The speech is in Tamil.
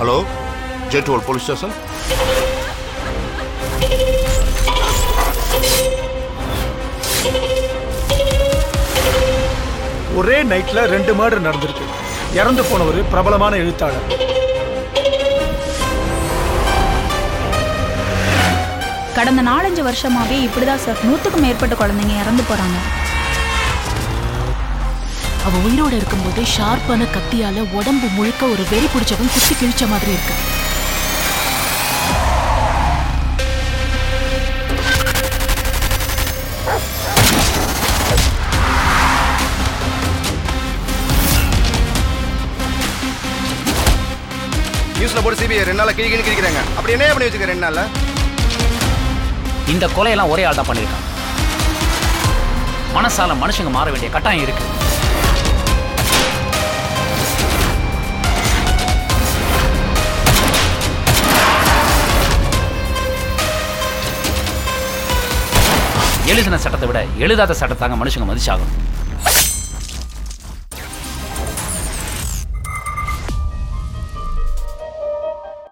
ஹலோ ஜெட்ரோல் போலீஸ் ஸ்டேஷன் ஒரே நைட்ல ரெண்டு மர்டர் நடந்திருக்கு இறந்து போனவர் பிரபலமான எழுத்தாளர் கடந்த நாலஞ்சு வருஷமாவே இப்படிதான் சார் நூத்துக்கும் மேற்பட்ட குழந்தைங்க இறந்து போறாங்க அவ உயிரோட இருக்கும்போது ஷார்ப்பான கத்தியால உடம்பு முழுக்க ஒரு வெறி பிடிச்சவன் குத்தி கிழிச்ச மாதிரி இருக்கு நியூஸ்ல போட்டு சிபிஐ ரெண்டு நாள் கிழிக்கின்னு கிழிக்கிறாங்க அப்படி என்ன பண்ணி வச்சுக்க ரெண்டு நாள்ல இந்த கொலையெல்லாம் ஒரே ஆள் தான் பண்ணியிருக்கான் மனசால மனுஷங்க மாற வேண்டிய கட்டாயம் இருக்கு எழுதின சட்டத்தை விட எழுதாத சட்டத்தாங்க மனுஷங்க மதிச்சாகணும்